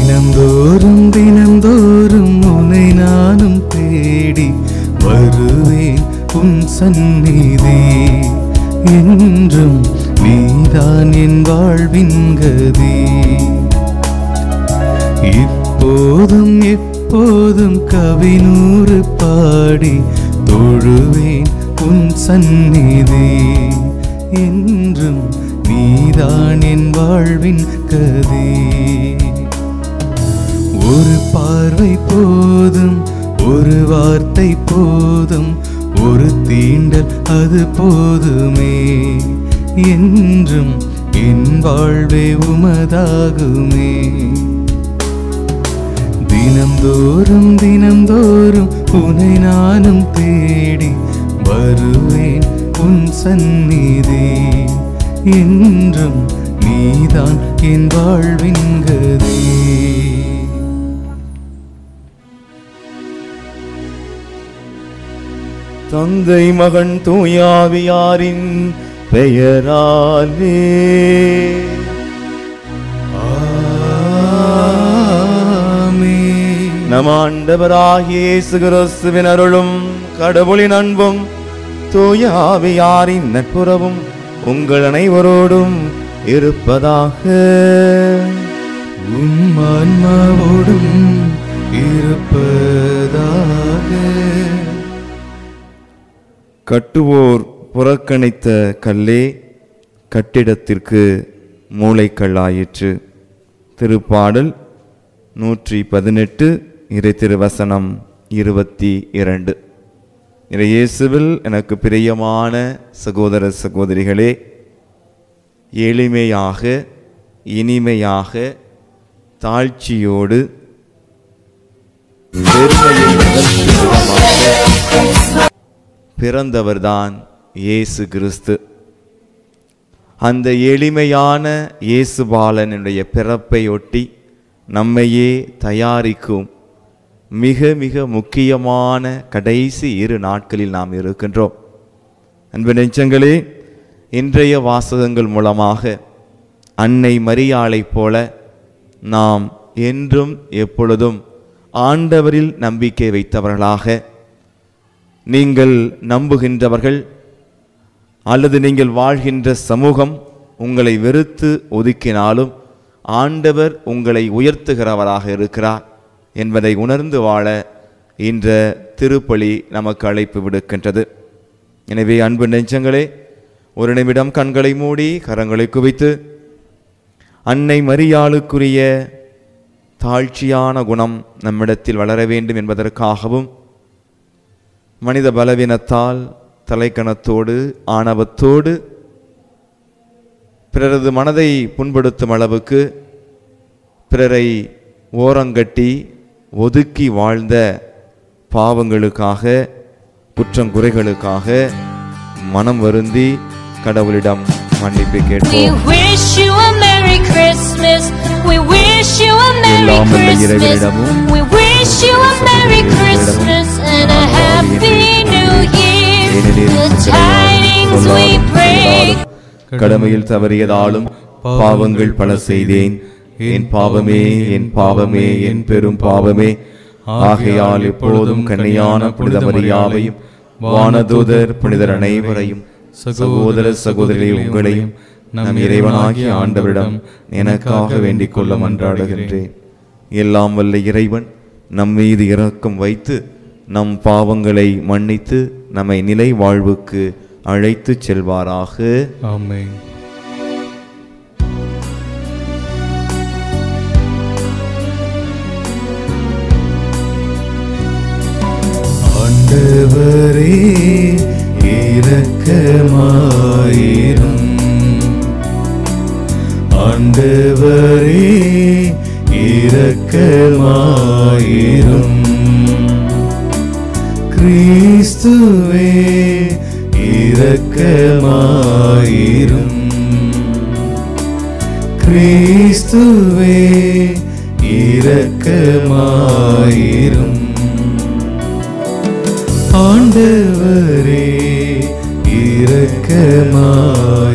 தினந்தோறும் தினந்தோறும் உன்னை நானும் தேடி வருவேன் உன் சந்நிதி என்றும் நீதான் என் வாழ்வின் கதி இப்போதும் எப்போதும் கவினூறு பாடி தொழுவேன் உன் சந்நிதி என்றும் நீதான் என் வாழ்வின் கதி ஒரு பார்வை போதும் ஒரு வார்த்தை போதும் ஒரு தீண்டல் அது போதுமே என்றும் என் வாழ்வே உமதாகுமே தினந்தோறும் தினந்தோறும் உன்னை நானும் தேடி வருவேன் உன் சந்நிதி என்றும் நீதான் என் வாழ்வின் கதி தந்தை மகன் தூயாவியாரின் பெயராலே ஆமென். நம் ஆண்டவராகிய இயேசு கிறிஸ்துவின் அருளும் கடவுளின் அன்பும் தூயாவியாரின் நட்புறவும் உங்கள் அனைவரோடும் இருப்பதாக உம் ஆன்மாவோடும் இருப்பதாக கட்டுவோர் புறக்கணித்த கல்லே கட்டிடத்திற்கு மூளைக்கல்லாயிற்று திருப்பாடல் நூற்றி பதினெட்டு இறை திருவசனம் இருபத்தி இரண்டு இயேசுவில் எனக்கு பிரியமான சகோதர சகோதரிகளே எளிமையாக இனிமையாக தாழ்ச்சியோடு பெருமையை உணர்த்தும் விதமாக பிறந்தவர்தான் இயேசு கிறிஸ்து அந்த எளிமையான இயேசு பாலனுடைய பிறப்பை ஒட்டி நம்மையே தயாரிக்கும் மிக மிக முக்கியமான கடைசி இரு நாட்களில் நாம் இருக்கின்றோம் அன்பு நெஞ்சங்களே இன்றைய வாசகங்கள் மூலமாக அன்னை மரியாளைப் போல நாம் என்றும் எப்பொழுதும் ஆண்டவரில் நம்பிக்கை வைத்தவர்களாக நீங்கள் நம்புகின்றவர்கள் அல்லது நீங்கள் வாழ்கின்ற சமூகம் உங்களை வெறுத்து ஒதுக்கினாலும் ஆண்டவர் உங்களை உயர்த்துகிறவராக இருக்கிறார் என்பதை உணர்ந்து வாழ இன்ற திருப்பலி நமக்கு அழைப்பு விடுக்கின்றது எனவே அன்பு நெஞ்சங்களே ஒரு நிமிடம் கண்களை மூடி கரங்களை குவித்து அன்னை மரியாளுக்குரிய தாழ்ச்சியான குணம் நம்மிடத்தில் வளர வேண்டும் என்பதற்காகவும் மனித பலவீனத்தால் தலைக்கணத்தோடு ஆணவத்தோடு பிறரது மனதை புண்படுத்தும் அளவுக்கு பிறரை ஓரங்கட்டி ஒதுக்கி வாழ்ந்த பாவங்களுக்காக குற்றங்குறைகளுக்காக மனம் வருந்தி கடவுளிடம் மன்னிப்பு We கேட்போம் wish you a Merry Christmas. We wish you a Merry எல்லாம் வல்ல Christmas. இறைவனிடமும் We wish you a Merry Christmas and a Happy New Year. The tidings we bring. கடமையில் தவறியதாலும் பாவங்கள் பல செய்தேன் என் பாவமே என் பாவமே என் பெரும் பாவமே ஆகையால் எப்பொழுதும் கன்னியான புனித மரியாவையும் வானதூதர் புனிதர் அனைவரையும் சகோதர சகோதரிகளை உங்களையும் நம் இறைவனாகிய ஆண்டவரிடம் எனக்காக வேண்டிக் கொள்ள மன்றாடுகின்றேன் எல்லாம் வல்ல இறைவன் நம் மீது இரக்கம் வைத்து நம் பாவங்களை மன்னித்து நம்மை நிலை வாழ்வுக்கு அழைத்துச் செல்வாராக ஆமென் ஆண்டவரே இரக்கமாயிரும் ஆண்டவரே இரக்கமாயிரும் கிறிஸ்துவே இரக்கமாயிரும் கிறிஸ்துவே இரக்கமாயிரும் ஆண்டவரே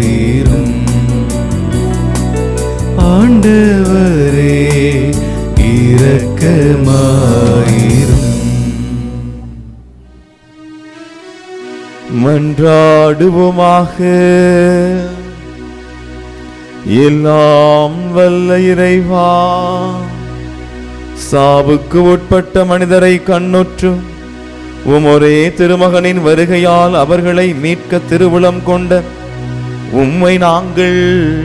இரக்கமாயிரும் ஆண்டவரே இரக்கமாயிரும் மன்றாடுவோமாக எல்லாம் வல்ல இறைவா சாவுக்கு உட்பட்ட மனிதரை கண்ணுற்றும் உம் ஒரே திருமகனின் வருகையால் அவர்களை மீட்க திருவுளம் கொண்ட உம்மை நாங்கள்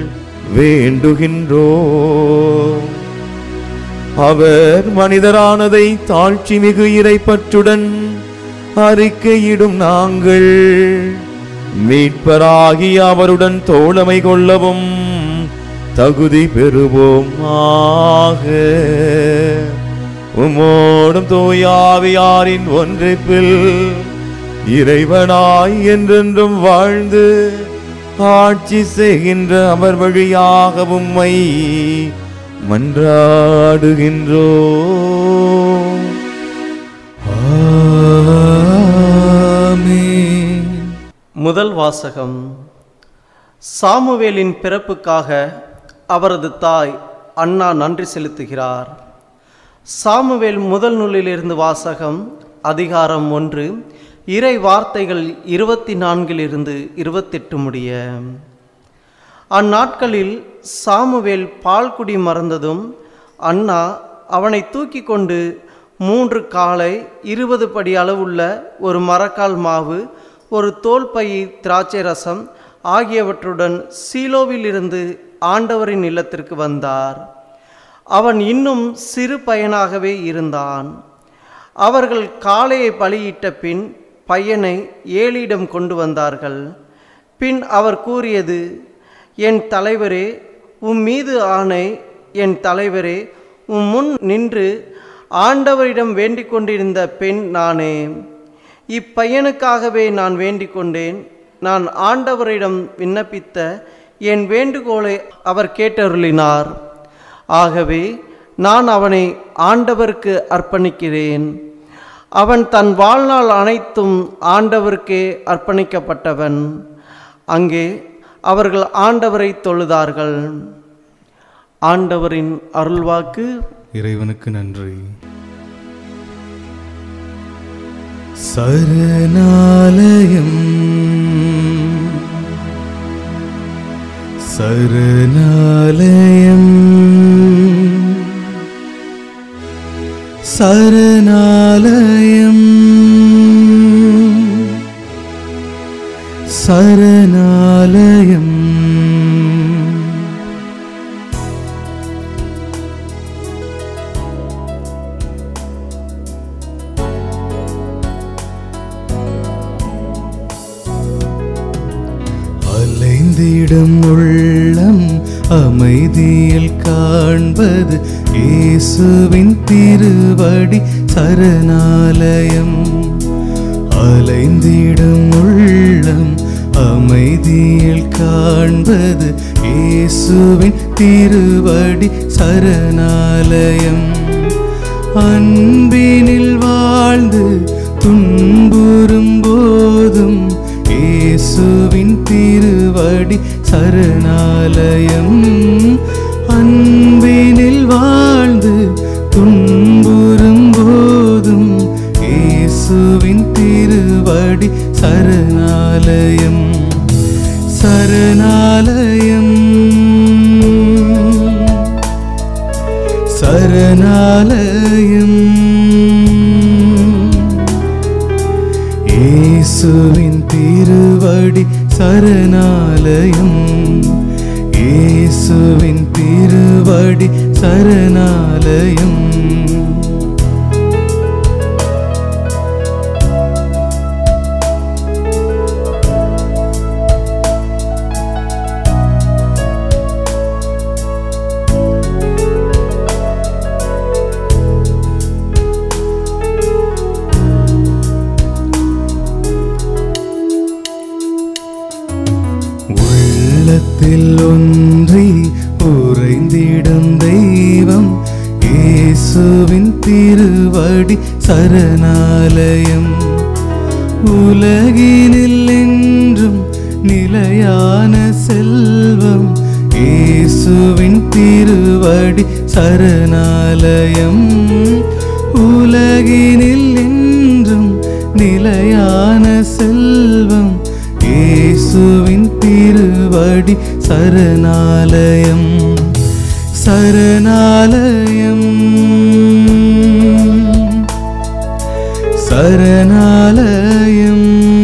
வேண்டுகின்றோம் அவர் மனிதரானதை தாழ்ச்சி மிகு இறைப்பற்றுடன் அறிக்கையிடும் நாங்கள் மீட்பராகி அவருடன் தோழமை கொள்ளவும் தகுதி பெறுவோம் ஆக உம்மோடும் தூயாவியாரின் ஒன்றிப்பில் இறைவனாய் என்றென்றும் வாழ்ந்து ஆட்சி செய்கின்ற அவர் வழியாக உம்மை மன்றாடுகின்றோம் ஆமென் முதல் வாசகம் சாமுவேலின் பிறப்புக்காக அவரது தாய் அண்ணா நன்றி செலுத்துகிறார் சாமுவேல் முதல் நூலிலிருந்து வாசகம் அதிகாரம் ஒன்று இறை வார்த்தைகள் இருபத்தி நான்கிலிருந்து இருபத்தெட்டு முடிய அந்நாட்களில் சாமுவேல் பால்குடி மறந்ததும் அண்ணா அவனை தூக்கி கொண்டு மூன்று காலை இருபது படி அளவுள்ள ஒரு மரக்கால் மாவு ஒரு தோல்பை திராட்சை ரசம் ஆகியவற்றுடன் சீலோவிலிருந்து ஆண்டவரின் இல்லத்திற்கு வந்தார் அவன் இன்னும் சிறு பையனாகவே இருந்தான் அவர்கள் காளையை பலியிட்ட பின் பையனை ஏலியிடம் கொண்டு வந்தார்கள் பின் அவர் கூறியது என் தலைவரே உம் மீது ஆணை என் தலைவரே உம் முன் நின்று ஆண்டவரிடம் வேண்டிக் கொண்டிருந்த பெண் நானே இப்பையனுக்காகவே நான் வேண்டிக் கொண்டேன் நான் ஆண்டவரிடம் விண்ணப்பித்த என் வேண்டுகோளை அவர் கேட்டருளினார் ஆகவே நான் அவனை ஆண்டவருக்கு அர்ப்பணிக்கிறேன் அவன் தன் வாழ்நாள் அனைத்தும் ஆண்டவருக்கே அர்ப்பணிக்கப்பட்டவன் அங்கே அவர்கள் ஆண்டவரை தொழுதார்கள் ஆண்டவரின் அருள்வாக்கு இறைவனுக்கு நன்றி சரணாலயம் சரணாலயம் சரணாலயம் சரணாலயம் அலைந்திடும் உள்ளம் அமைதியில் காண்பது இயேசுவின் திருவடி சரணாலயம் அலைந்திடும் உள்ளம் அமைதியில் காண்பது இயேசுவின் திருவடி சரணாலயம் அன்பினில் வாழ்ந்து துன்புறும் போதும் இயேசுவின் திருவடி சரணாலயம் அன்பினில் வாழ்ந்து துன்புறும் போதும் இயேசுவின் திருவடி சரணாலயம் சரணாலயம் சரணாலயம் இயேசுவின் திருவடி சரணாலயம் இயேசுவின் திருவடி சரணாலயம் உள்ளத்தில் ஒன்றி உறைந்திடும் தெய்வம் இயேசுவின் திருவடி சரணாலயம் உலகினில் என்றும் நிலையான செல்வம் இயேசுவின் திருவடி சரணாலயம் உலகினில் என்றும் நிலையான செல்வம் இயேசுவின் திருவடி சரணாலயம் சரணாலயம் சரணாலயம்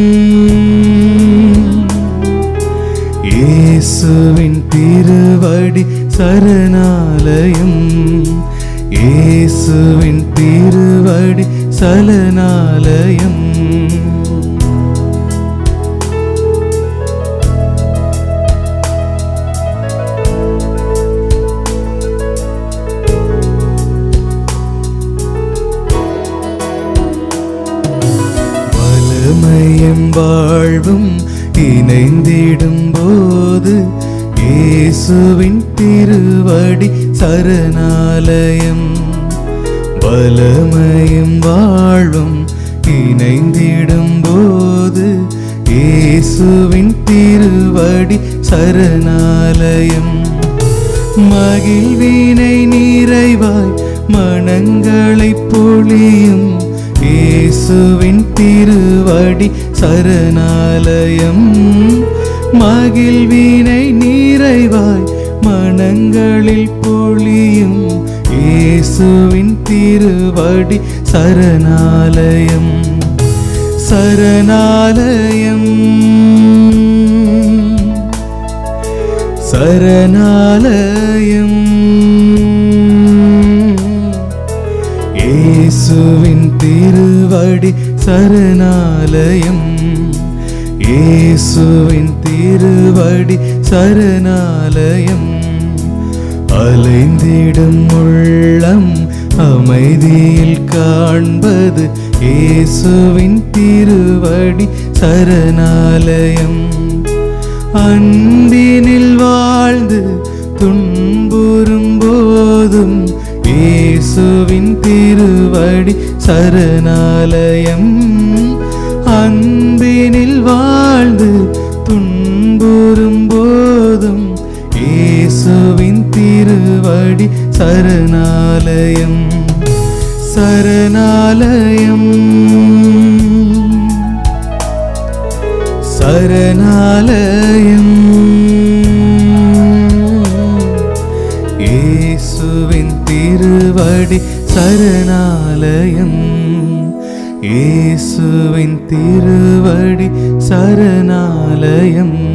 இயேசுவின் திருவடி சரணாலயம் இயேசுவின் திருவடி சரணாலயம் வலமையும் வாழ்வும் இணைந்திடும் போது இயேசுவின் திருவடி சரணாலயம் வலமையும் வாழ்வும் இணைந்திடும் போது இயேசுவின் திருவடி சரணாலயம் மகிழ்வினை நிறைவாய் மனங்களை பொழியும் இயேசுவின் திருவடி சரணாலயம் மகிழ்வினை நிறைவாய் மனங்களில் பொழியும் இயேசுவின் திருவடி சரணாலயம் சரணாலயம் சரணாலயம் இயேசுவின் திருவடி சரணாலயம் இயேசுவின் திருவடி சரணாலயம் அலைந்திடும் உள்ளம் அமைதியில் காண்பது இயேசுவின் திருவடி சரணாலயம் அன்பினில் வாழ்ந்து துன்புறும் போதும் இயேசுவின் திருவடி சரணாலயம் அன்பினில் வாழ்ந்து துன்புறும் போதும் இயேசுவின் திருவடி சரணாலயம் சரணாலயம் சரணாலயம் இயேசுவின் திருவடி சரணாலயம் இயேசுவின் திருவடி சரணாலயம்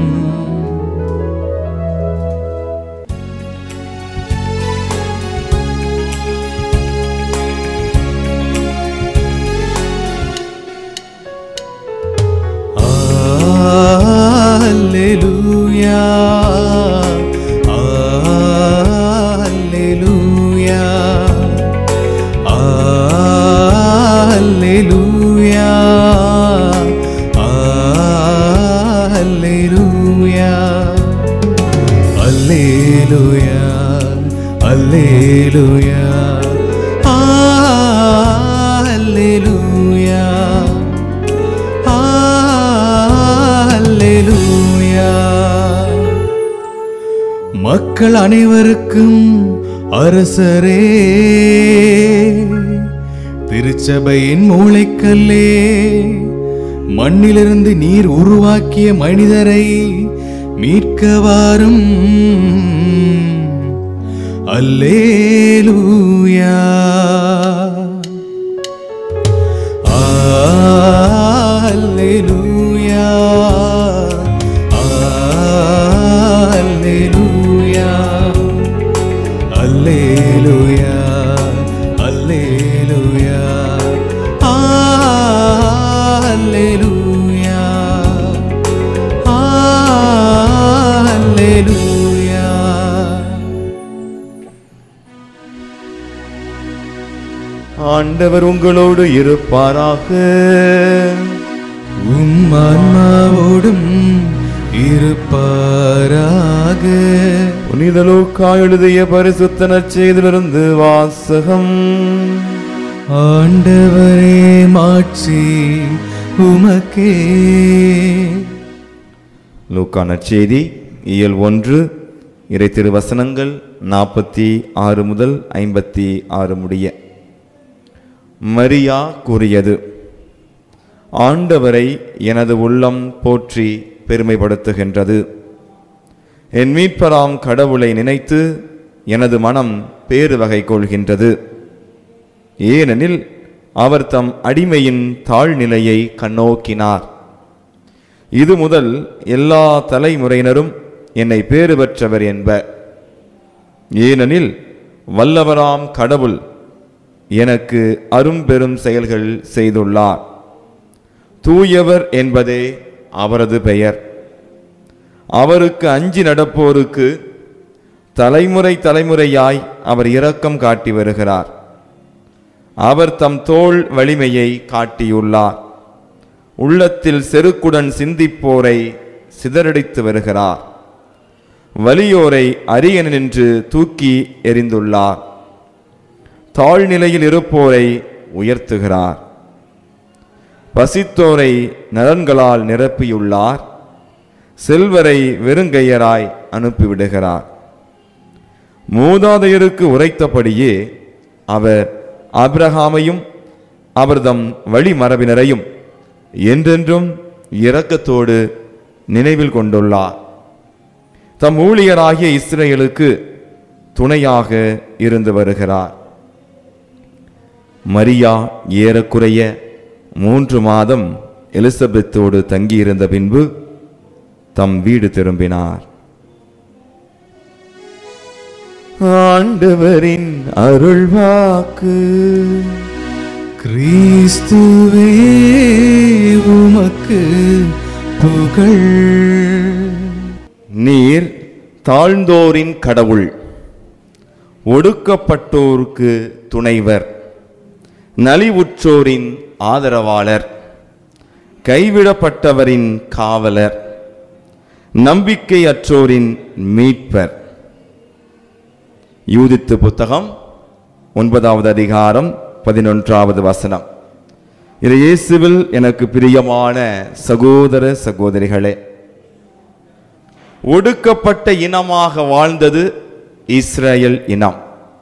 Alleluia. Alleluia. Alleluia. Alleluia. Alleluia. Alleluia. Alleluia. அல்லேலூயா மக்கள் அனைவருக்கும் அரசரே திருச்சபையின் மூளைக்கல்லே மண்ணிலிருந்து நீர் உருவாக்கிய மனிதரை மீட்க வாரும் அல்லேலூயா Alleluia. Alleluia. Alleluia. Alleluia. Alleluia. Alleluia. ஆண்டவர் உங்களோடு இருப்பாராக உம் ஆன்மாவோடும் இருப்பாராக புனித லூக்கா எழுதிய பரிசுத்த நற்செய்திலிருந்து வாசகம் ஆண்டவரே மாட்சி உமக்கே லூக்கா நற்செய்தி இயல் ஒன்று இறை திருவசனங்கள் நாற்பத்தி ஆறு முதல் ஐம்பத்தி ஆறு முடிய மரியா கூறியது ஆண்டவரை எனது உள்ளம் போற்றி பெருமைப்படுத்துகின்றது என் மீட்பராம் கடவுளை நினைத்து எனது மனம் பேறு வகை கொள்கின்றது ஏனெனில் அவர் தம் அடிமையின் தாழ்நிலையை கண்ணோக்கினார் இது முதல் எல்லா தலைமுறையினரும் என்னை பேறு பெற்றவர் என்ப ஏனெனில் வல்லவராம் கடவுள் எனக்கு அரும்பெரும் செயல்கள் செய்துள்ளார் தூயவர் என்பதே அவரது பெயர் அவருக்கு அஞ்சி நடப்போருக்கு தலைமுறை தலைமுறையாய் அவர் இரக்கம் காட்டி வருகிறார் அவர் தம் தோள் வலிமையை காட்டியுள்ளார் உள்ளத்தில் செருக்குடன் சிந்திப்போரை சிதறடித்து வருகிறார் வலியோரை அரியணை நின்று தூக்கி எறிந்துள்ளார் தாழ்நிலையில் இருப்போரை உயர்த்துகிறார் பசித்தோரை நலன்களால் நிரப்பியுள்ளார் செல்வரை வெறுங்கையராய் அனுப்பிவிடுகிறார் மூதாதையருக்கு உரைத்தபடியே அவர் ஆபிரகாமையும் அவர்தம் வழிமரபினரையும் என்றென்றும் இரக்கத்தோடு நினைவில் கொண்டுள்ளார் தம் ஊழியராகிய இஸ்ரேலுக்கு துணையாக இருந்து வருகிறார் மரியா ஏறக்குறைய மூன்று மாதம் எலிசபெத்தோடு தங்கியிருந்த பின்பு தம் வீடு திரும்பினார் ஆண்டவரின் அருள்வாக்கு கிறிஸ்துவே உமக்கு புகழ் நீர் தாழ்ந்தோரின் கடவுள் ஒடுக்கப்பட்டோருக்கு துணைவர் நலிவுற்றோரின் ஆதரவாளர் கைவிடப்பட்டவரின் காவலர் நம்பிக்கையற்றோரின் மீட்பர் யூதித்து புத்தகம் ஒன்பதாவது அதிகாரம் பதினொன்றாவது வசனம் இது இயேசுவில் எனக்கு பிரியமான சகோதர சகோதரிகளே ஒடுக்கப்பட்ட இனமாக வாழ்ந்தது இஸ்ரேல் இனம்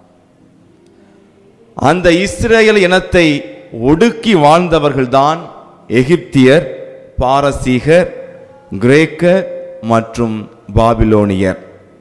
அந்த இஸ்ரேல் இனத்தை ஒடுக்கி வாழ்ந்தவர்கள்தான் எகிப்தியர் பாரசீகர் கிரேக்கர் மற்றும் பாபிலோனியர்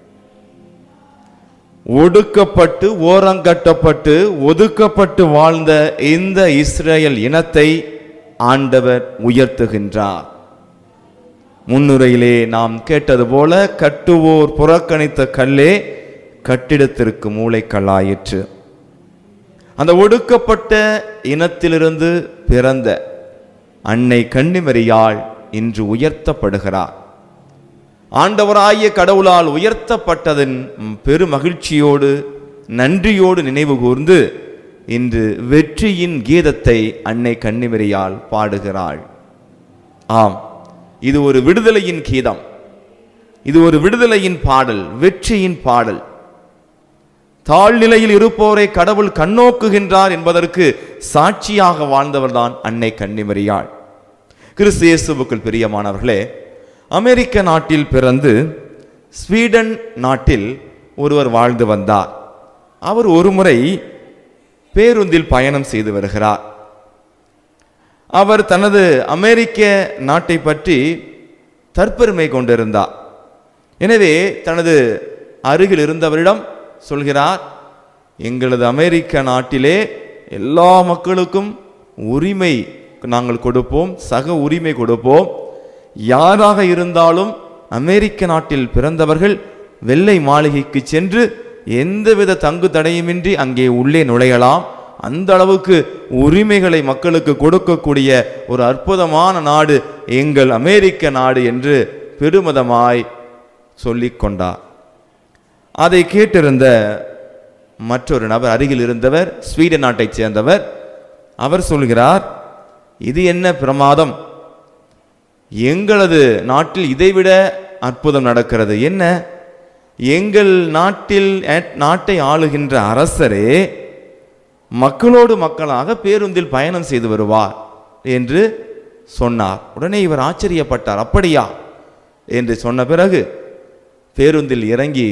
ஒடுக்கப்பட்டு ஓரங்கட்டப்பட்டு ஒதுக்கப்பட்டு வாழ்ந்த இந்த இஸ்ரேல் இனத்தை ஆண்டவர் உயர்த்துகின்றார் முன்னுரையிலே நாம் கேட்டது போல கட்டுவோர் புறக்கணித்த கல்லே கட்டிடத்திற்கு மூளைக்கல்லாயிற்று அந்த ஒடுக்கப்பட்ட இனத்திலிருந்து பிறந்த அன்னை கன்னிமரியாள் இன்று உயர்த்தப்படுகிறார் ஆண்டவராகிய கடவுளால் உயர்த்தப்பட்டதன் பெருமகிழ்ச்சியோடு நன்றியோடு நினைவு கூர்ந்து இன்று வெற்றியின் கீதத்தை அன்னை கன்னிமரியால் பாடுகிறாள் ஆம் இது ஒரு விடுதலையின் கீதம் இது ஒரு விடுதலையின் பாடல் வெற்றியின் பாடல் தாழ்நிலையில் இருப்போரை கடவுள் கண்ணோக்குகின்றார் என்பதற்கு சாட்சியாக வாழ்ந்தவர்தான் அன்னை கன்னிமரியாள் கிறிஸ்து இயேசுவுக்குள் பிரியமானவர்களே அமெரிக்க நாட்டில் பிறந்து ஸ்வீடன் நாட்டில் ஒருவர் வாழ்ந்து வந்தார் அவர் ஒருமுறை பேருந்தில் பயணம் செய்து வருகிறார் அவர் தனது அமெரிக்க நாட்டை பற்றி தற்பெருமை கொண்டிருந்தார் எனவே தனது அருகில் இருந்தவரிடம் சொல்கிறார் எங்களது அமெரிக்க நாட்டிலே எல்லா மக்களுக்கும் உரிமை நாங்கள் கொடுப்போம் சக உரிமை கொடுப்போம் யாராக இருந்தாலும் அமெரிக்க நாட்டில் பிறந்தவர்கள் வெள்ளை மாளிகைக்கு சென்று எந்தவித தங்கு தடையுமின்றி அங்கே உள்ளே நுழையலாம் அந்த அளவுக்கு உரிமைகளை மக்களுக்கு கொடுக்கக்கூடிய ஒரு அற்புதமான நாடு எங்கள் அமெரிக்க நாடு என்று பெருமிதமாய் சொல்லிக் கொண்டார் அதை கேட்டிருந்த மற்றொரு நபர் அருகில் இருந்தவர் ஸ்வீடன் நாட்டைச் சேர்ந்தவர் அவர் சொல்கிறார் இது என்ன பிரமாதம் எங்களது நாட்டில் இதைவிட அற்புதம் நடக்கிறது என்ன எங்கள் நாட்டில் அ- நாட்டை ஆளுகின்ற அரசரே மக்களோடு மக்களாக பேருந்தில் பயணம் செய்து வருவார் என்று சொன்னார் உடனே இவர் ஆச்சரியப்பட்டார் அப்படியா என்று சொன்ன பிறகு பேருந்தில் இறங்கி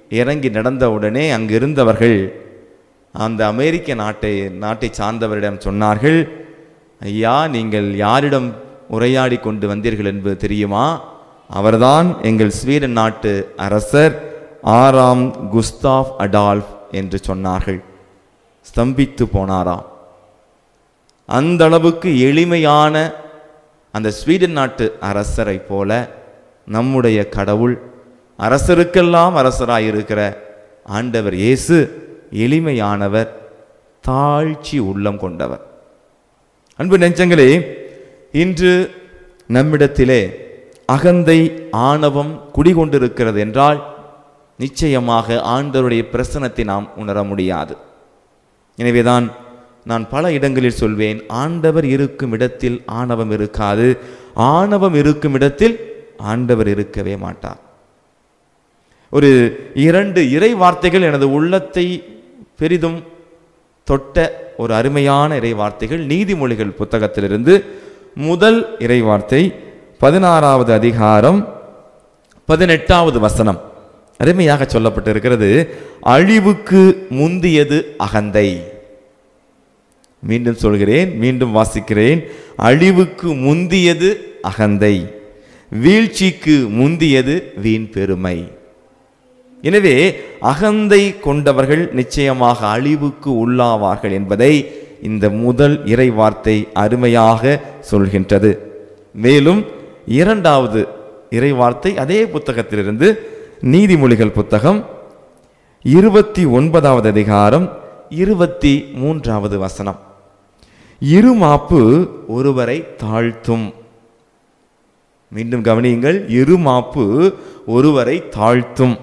இறங்கி நடந்தவுடனே அங்கு இருந்தவர்கள் அந்த அமெரிக்க நாட்டை நாட்டை சார்ந்தவரிடம் சொன்னார்கள் ஐயா நீங்கள் யாரிடம் உரையாடி கொண்டு வந்தீர்கள் என்பது தெரியுமா அவர்தான் எங்கள் ஸ்வீடன் நாட்டு அரசர் ஆறாம் குஸ்தாஃப் அடால்ஃப் என்று சொன்னார்கள் ஸ்தம்பித்து போனாராம் அந்த அளவுக்கு எளிமையான அந்த ஸ்வீடன் நாட்டு அரசரை போல நம்முடைய கடவுள் அரசருக்கெல்லாம் அரசராயிருக்கிற ஆண்டவர் இயேசு எளிமையானவர் தாழ்ச்சி உள்ளம் கொண்டவர் அன்பு நெஞ்சங்களே இன்று நம்மிடத்திலே அகந்தை ஆணவம் குடிகொண்டிருக்கிறது என்றால் நிச்சயமாக ஆண்டவருடைய பிரசனத்தை நாம் உணர முடியாது எனவேதான் நான் பல இடங்களில் சொல்வேன் ஆண்டவர் இருக்கும் இடத்தில் ஆணவம் இருக்காது ஆணவம் இருக்கும் இடத்தில் ஆண்டவர் இருக்கவே மாட்டார் ஒரு இரண்டு இறை வார்த்தைகள் எனது உள்ளத்தை பெரிதும் தொட்ட ஒரு அருமையான இறை வார்த்தைகள் நீதிமொழிகள் புத்தகத்திலிருந்து முதல் இறை வார்த்தை பதினாறாவது அதிகாரம் பதினெட்டாவது வசனம் அருமையாக சொல்லப்பட்டிருக்கிறது அழிவுக்கு முந்தியது அகந்தை மீண்டும் சொல்கிறேன் மீண்டும் வாசிக்கிறேன் அழிவுக்கு முந்தியது அகந்தை வீழ்ச்சிக்கு முந்தியது வீண் பெருமை எனவே அகந்தை கொண்டவர்கள் நிச்சயமாக அழிவுக்கு உள்ளாவார்கள் என்பதை இந்த முதல் இறை வார்த்தை அருமையாக சொல்கின்றது மேலும் இரண்டாவது இறை வார்த்தை அதே புத்தகத்திலிருந்து நீதிமொழிகள் புத்தகம் இருபத்தி ஒன்பதாவது அதிகாரம் இருபத்தி மூன்றாவது வசனம் இருமாப்பு ஒருவரை தாழ்த்தும் மீண்டும் கவனியுங்கள் இருமாப்பு ஒருவரை தாழ்த்தும்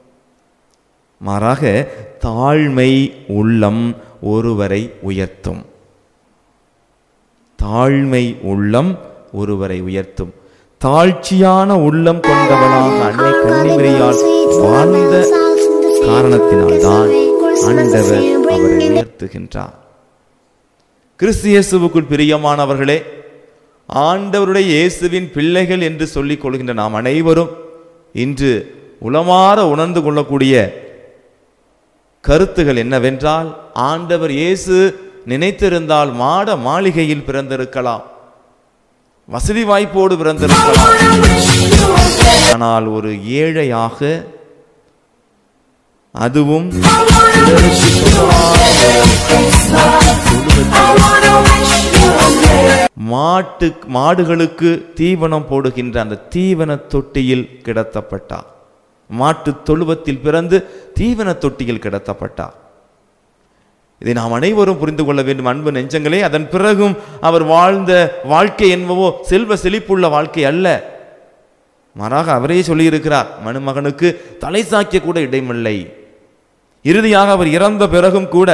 மாறாக தாழ்மை உள்ளம் ஒருவரை உயர்த்தும் தாழ்மை உள்ளம் ஒருவரை உயர்த்தும் தாழ்ச்சியான உள்ளம் கொண்டவனாக அன்னை கன்னிமரியால் வாழ்ந்த காரணத்தினால்தான் ஆண்டவர் அவரை உயர்த்துகின்றார் கிறிஸ்து இயேசுவுக்குள் பிரியமானவர்களே ஆண்டவருடைய இயேசுவின் பிள்ளைகள் என்று சொல்லிக் கொள்கின்ற நாம் அனைவரும் இன்று உளமாற உணர்ந்து கொள்ளக்கூடிய கருத்துகள் என்னவென்றால் ஆண்டவர் இயேசு நினைத்திருந்தால் மாட மாளிகையில் பிறந்திருக்கலாம் வசதி வாய்ப்போடு பிறந்திருக்கலாம் ஆனால் ஒரு ஏழையாக அதுவும் பிறருக்கு மாட்டு மாடுகளுக்கு தீவனம் போடுகின்ற அந்த தீவன தொட்டியில் கிடத்தப்பட்டார் மாட்டு தொழுவத்தில் பிறந்து தீவன தொட்டியில் கிடத்தப்பட்டார் இதை நாம் அனைவரும் புரிந்து கொள்ள வேண்டும் அன்பு நெஞ்சங்களே அதன் பிறகும் அவர் வாழ்ந்த வாழ்க்கை என்பவோ செல்வ செழிப்புள்ள வாழ்க்கை அல்ல மாறாக அவரே சொல்லியிருக்கிறார் மணுமகனுக்கு தலை சாய்க்க கூட இடமில்லை இறுதியாக அவர் இறந்த பிறகும் கூட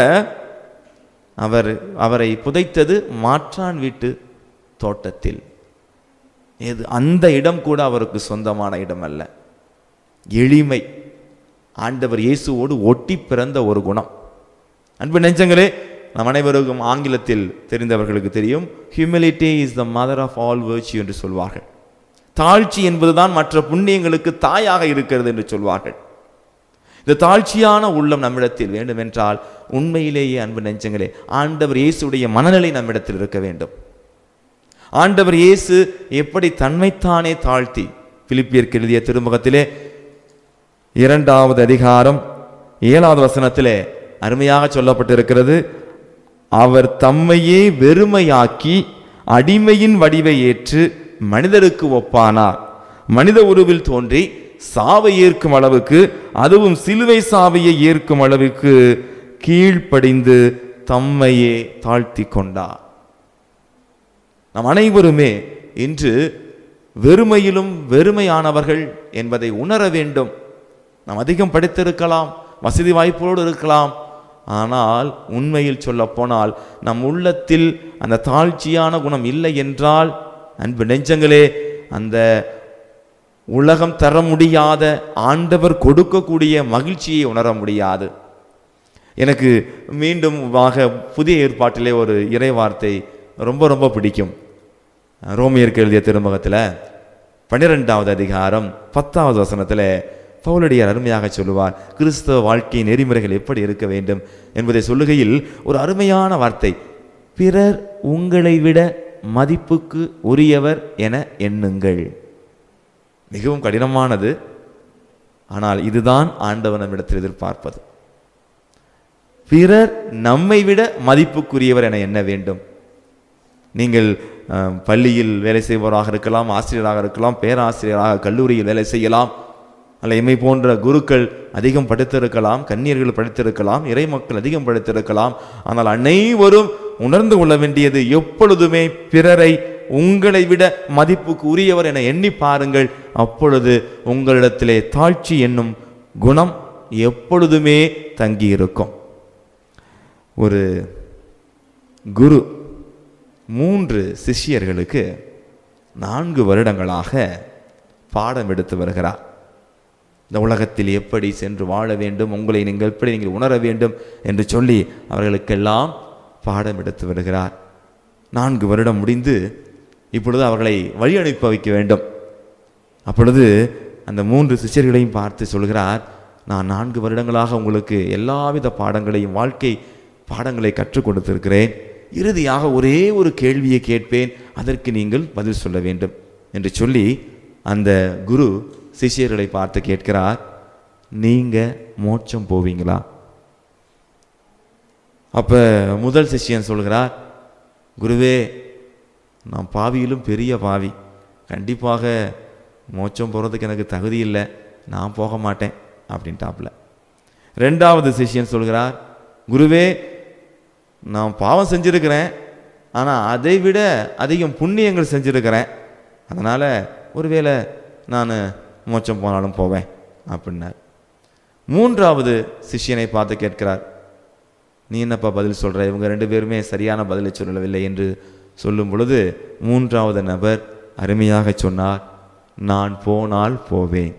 அவர் அவரை புதைத்தது மாற்றான் வீட்டு தோட்டத்தில் இது அந்த இடம் கூட அவருக்கு சொந்தமான இடம் அல்ல எளிமை ஆண்டவர் இயேசுவோடு ஒட்டி பிறந்த ஒரு குணம் அன்பு நெஞ்சங்களே நம் அனைவருக்கும் ஆங்கிலத்தில் தெரிந்தவர்களுக்கு தெரியும் humility is the mother of all virtue என்று சொல்வார்கள் தாழ்ச்சி என்பதுதான் மற்ற புண்ணியங்களுக்கு தாயாக இருக்கிறது என்று சொல்வார்கள் இந்த தாழ்ச்சியான உள்ளம் நம்மிடத்தில் வேண்டுமென்றால் உண்மையிலேயே அன்பு நெஞ்சங்களே ஆண்டவர் இயேசுடைய மனநிலை நம்மிடத்தில் இருக்க வேண்டும் ஆண்டவர் இயேசு எப்படி தன்மைத்தானே தாழ்த்தி பிலிப்பியருக்கு எழுதிய திருமுகத்திலே இரண்டாவது அதிகாரம் ஏழாவது வசனத்திலே அருமையாக சொல்லப்பட்டிருக்கிறது அவர் தம்மையே வெறுமையாக்கி அடிமையின் வடிவை ஏற்று மனிதருக்கு ஒப்பானார் மனித உருவில் தோன்றி சாவை ஏற்கும் அளவுக்கு அதுவும் சிலுவை சாவையை ஏற்கும் அளவுக்கு கீழ்ப்படிந்து தம்மையே தாழ்த்தி கொண்டார் நம் அனைவருமே இன்று வெறுமையிலும் வெறுமையானவர்கள் என்பதை உணர வேண்டும் நாம் அதிகம் படித்திருக்கலாம் வசதி வாய்ப்போடு இருக்கலாம் ஆனால் உண்மையில் சொல்ல போனால் நம் உள்ளத்தில் அந்த தாழ்ச்சியான குணம் இல்லை என்றால் அன்பு நெஞ்சங்களே அந்த உலகம் தர முடியாத ஆண்டவர் கொடுக்கக்கூடிய மகிழ்ச்சியை உணர முடியாது எனக்கு மீண்டும் ஆக புதிய ஏற்பாட்டிலே ஒரு இறை வார்த்தை ரொம்ப ரொம்ப பிடிக்கும் ரோமியருக்கு எழுதிய திருமுகத்தில் பன்னிரெண்டாவது அதிகாரம் பத்தாவது வசனத்தில் பவுலடியார் அருமையாக சொல்லுவார் கிறிஸ்தவ வாழ்க்கை நெறிமுறைகள் எப்படி இருக்க வேண்டும் என்பதை சொல்லுகையில் ஒரு அருமையான வார்த்தை பிறர் உங்களை விட மதிப்புக்கு உரியவர் என எண்ணுங்கள் மிகவும் கடினமானது ஆனால் இதுதான் ஆண்டவன் நம்மிடத்தில் எதிர்பார்ப்பது பிறர் நம்மை விட மதிப்புக்குரியவர் என எண்ண வேண்டும் நீங்கள் அஹ், பள்ளியில் வேலை செய்பவராக இருக்கலாம் ஆசிரியராக இருக்கலாம் பேராசிரியராக கல்லூரியில் வேலை செய்யலாம் அல்ல எம்மை போன்ற குருக்கள் அதிகம் படித்திருக்கலாம் கன்னியர்கள் படித்திருக்கலாம் இறை மக்கள் அதிகம் படித்திருக்கலாம் ஆனால் அனைவரும் உணர்ந்து கொள்ள வேண்டியது எப்பொழுதுமே பிறரை உங்களை விட மதிப்புக்கு உரியவர் என எண்ணி பாருங்கள் அப்பொழுது உங்களிடத்திலே தாழ்ச்சி என்னும் குணம் எப்பொழுதுமே தங்கி இருக்கும் ஒரு குரு மூன்று சிஷ்யர்களுக்கு நான்கு வருடங்களாக பாடம் எடுத்து வருகிறார் இந்த உலகத்தில் எப்படி சென்று வாழ வேண்டும் உங்களை நீங்கள் எப்படி நீங்கள் உணர வேண்டும் என்று சொல்லி அவர்களுக்கெல்லாம் பாடம் எடுத்து வருகிறார் நான்கு வருடம் முடிந்து இப்பொழுது அவர்களை வழி அனுப்பி வைக்க வேண்டும் அப்பொழுது அந்த மூன்று சிஷ்யர்களையும் பார்த்து சொல்கிறார் நான் நான்கு வருடங்களாக உங்களுக்கு எல்லாவித பாடங்களையும் வாழ்க்கை பாடங்களை கற்றுக் கொடுத்திருக்கிறேன் இறுதியாக ஒரே ஒரு கேள்வியை கேட்பேன் அதற்கு நீங்கள் பதில் சொல்ல வேண்டும் என்று சொல்லி அந்த குரு சிஷ்யர்களை பார்த்து கேட்கிறார் நீங்க மோட்சம் போவீங்களா அப்ப முதல் சிஷ்யன் சொல்கிறார் குருவே நான் பாவியிலும் பெரிய பாவி கண்டிப்பாக மோட்சம் போகிறதுக்கு எனக்கு தகுதி இல்லை நான் போக மாட்டேன் அப்படின்ட்டாப்புல ரெண்டாவது சிஷ்யன் சொல்கிறார் குருவே நான் பாவம் செஞ்சிருக்கிறேன் ஆனால் அதை விட அதிகம் புண்ணியங்கள் செஞ்சிருக்கிறேன் அதனால் ஒருவேளை நான் மோட்சம் போனாலும் போவேன் அப்படின்னார் மூன்றாவது சிஷ்யனை பார்த்து கேட்கிறார் நீ என்னப்பா பதில் சொல்ற இவங்க ரெண்டு பேருமே சரியான பதிலை சொல்லவில்லை என்று சொல்லும் பொழுது மூன்றாவது நபர் அருமையாக சொன்னார் நான் போனால் போவேன்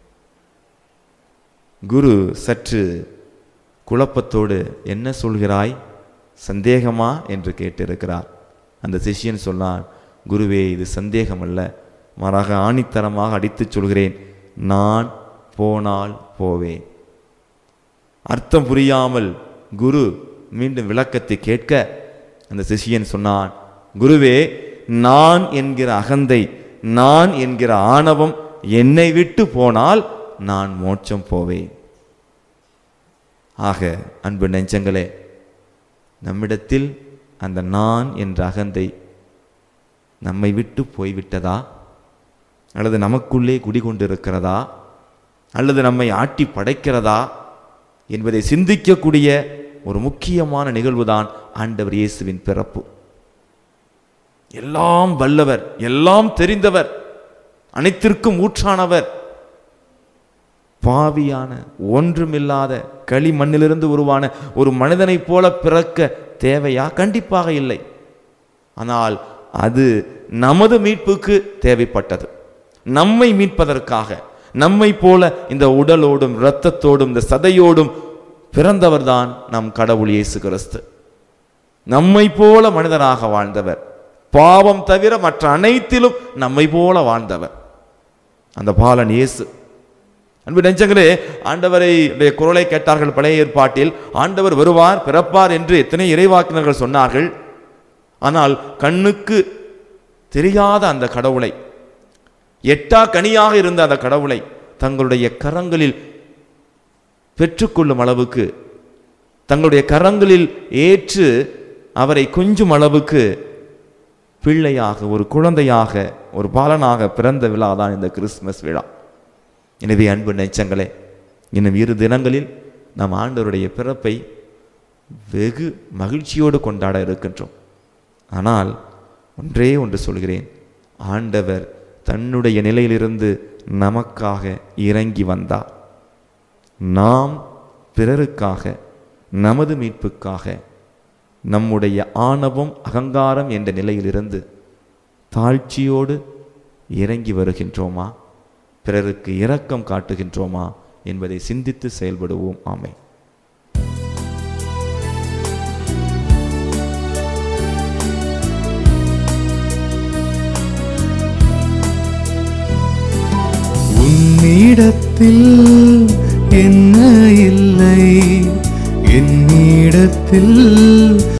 குரு சற்று குழப்பத்தோடு என்ன சொல்கிறாய் சந்தேகமா என்று கேட்டிருக்கிறார் அந்த சிஷ்யன் சொன்னான் குருவே இது சந்தேகம் அல்ல மாறாக ஆணித்தரமாக அடித்துச் சொல்கிறேன் நான் போனால் போவேன் அர்த்தம் புரியாமல் குரு மீண்டும் விளக்கத்தை கேட்க அந்த சிஷியன் சொன்னான் குருவே நான் என்கிற அகந்தை நான் என்கிற ஆணவம் என்னை விட்டு போனால் நான் மோட்சம் போவேன் ஆக அன்பு நெஞ்சங்களே நம்மிடத்தில் அந்த நான் என்ற அகந்தை நம்மை விட்டு போய்விட்டதா அல்லது நமக்குள்ளே குடிகொண்டிருக்கிறதா அல்லது நம்மை ஆட்டி படைக்கிறதா என்பதை சிந்திக்கக்கூடிய ஒரு முக்கியமான நிகழ்வுதான் ஆண்டவர் இயேசுவின் பிறப்பு எல்லாம் வல்லவர் எல்லாம் தெரிந்தவர் அனைத்திற்கும் ஊற்றானவர் பாவியான ஒன்றுமில்லாத களிமண்ணிலிருந்து உருவான ஒரு மனிதனைப் போல பிறக்க தேவையா கண்டிப்பாக இல்லை ஆனால் அது நமது மீட்புக்கு தேவைப்பட்டது நம்மை மீட்பதற்காக நம்மை போல இந்த உடலோடும் இரத்தத்தோடும் இந்த சதையோடும் பிறந்தவர்தான் நம் கடவுள் இயேசு கிறிஸ்து நம்மை போல மனிதனாக வாழ்ந்தவர் பாவம் தவிர மற்ற அனைத்திலும் நம்மை போல வாழ்ந்தவர் அந்த பாலன் இயேசு அன்பு நெஞ்சங்களே ஆண்டவரை உடைய குரலை கேட்டார்கள் பழைய ஏற்பாட்டில் ஆண்டவர் வருவார் பிறப்பார் என்று எத்தனை இறைவாக்கினர்கள் சொன்னார்கள் ஆனால் கண்ணுக்கு தெரியாத அந்த கடவுளை எட்டா கனியாக இருந்த அந்த கடவுளை தங்களுடைய கரங்களில் பெற்றுக்கொள்ளும் அளவுக்கு தங்களுடைய கரங்களில் ஏற்று அவரை கொஞ்சும் அளவுக்கு பிள்ளையாக ஒரு குழந்தையாக ஒரு பாலனாக பிறந்த விழா தான் இந்த கிறிஸ்துமஸ் விழா எனவே அன்பு நெச்சங்களே இன்னும் இரு தினங்களில் நாம் ஆண்டவருடைய பிறப்பை வெகு மகிழ்ச்சியோடு கொண்டாட இருக்கின்றோம் ஆனால் ஒன்றே ஒன்று சொல்கிறேன் ஆண்டவர் தன்னுடைய நிலையிலிருந்து நமக்காக இறங்கி வந்தார் நாம் பிறருக்காக நமது மீட்புக்காக நம்முடைய ஆணவம் அகங்காரம் என்ற நிலையிலிருந்து தாழ்ச்சியோடு இறங்கி வருகின்றோமா பிறருக்கு இரக்கம் காட்டுகின்றோமா என்பதை சிந்தித்து செயல்படுவோம் ஆமை உன்னிடம் என்னிடத்தில் என்ன இல்லை என்னிடத்தில்